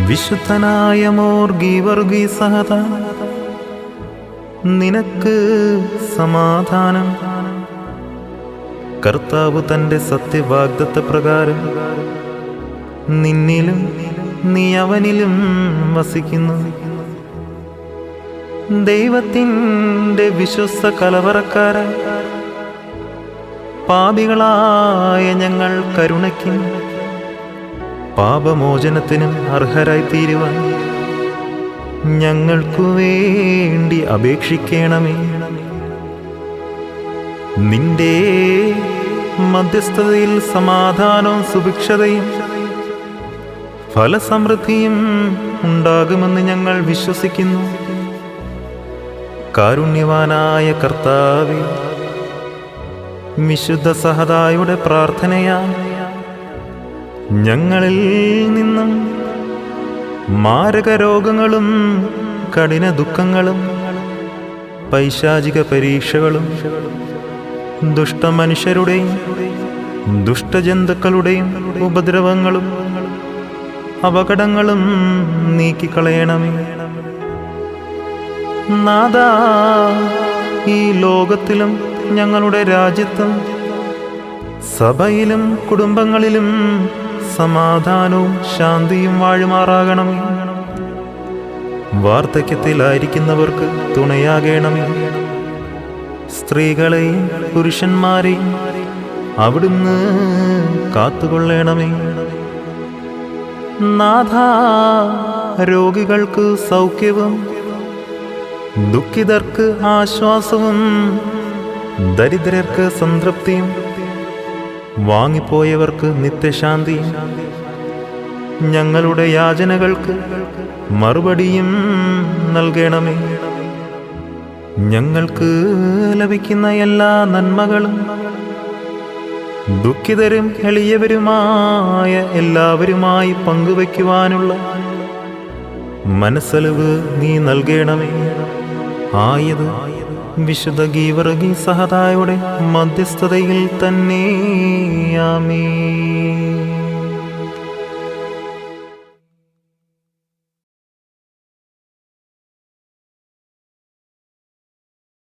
വിശുദ്ധനായ മോർ ഗീവർഗി സഹത നിനക്ക് സമാധാനം കർത്താവ് തന്റെ സത്യവാഗ്ദത്ത പ്രകാരം നിന്നിലും നീ അവനിലും വസിക്കുന്നു ദൈവത്തിൻ്റെ വിശ്വസ്ത കലവറക്കാര പാപികളായ ഞങ്ങൾ കരുണയ്ക്കും പാപമോചനത്തിനും അർഹരായി തീരുവാൻ ഞങ്ങൾക്കു വേണ്ടി അപേക്ഷിക്കണമേ നിന്റെ മധ്യസ്ഥതയിൽ സമാധാനവും സുഭിക്ഷതയും ഫലസമൃദ്ധിയും ഉണ്ടാകുമെന്ന് ഞങ്ങൾ വിശ്വസിക്കുന്നു കാരുണ്യവാനായ കർത്താവെ വിശുദ്ധ സഹതായുടെ പ്രാർത്ഥനയാ ഞങ്ങളിൽ നിന്നും മാരക രോഗങ്ങളും കഠിന ദുഃഖങ്ങളും പൈശാചിക പരീക്ഷകളും ദുഷ്ടമനുഷ്യരുടെയും ദുഷ്ടജന്തുക്കളുടെയും ഉപദ്രവങ്ങളും അപകടങ്ങളും നീക്കിക്കളയണമേ നാദ ഈ ലോകത്തിലും ഞങ്ങളുടെ രാജ്യത്തും സഭയിലും കുടുംബങ്ങളിലും സമാധാനവും ശാന്തിയും വാഴുമാറാകണമേ വാർദ്ധക്യത്തിലായിരിക്കുന്നവർക്ക് തുണയാകണമേ സ്ത്രീകളെയും പുരുഷന്മാരെയും അവിടുന്ന് കാത്തുകൊള്ളണമേ നാഥ രോഗികൾക്ക് സൗഖ്യവും ദുഃഖിതർക്ക് ആശ്വാസവും ദരിദ്രർക്ക് സംതൃപ്തിയും വാങ്ങിപ്പോയവർക്ക് നിത്യശാന്തിയും ഞങ്ങളുടെ യാചനകൾക്ക് മറുപടിയും നൽകണമേ ഞങ്ങൾക്ക് ലഭിക്കുന്ന എല്ലാ നന്മകളും ദുഃഖിതരും എളിയവരുമായ എല്ലാവരുമായി പങ്കുവയ്ക്കുവാനുള്ള മനസ്സലിവ് നീ നൽകണമേ ആയത് വിശുദ്ധ ഗീവർഗി സഹതായുടെ മധ്യസ്ഥതയിൽ തന്നെ ആമേ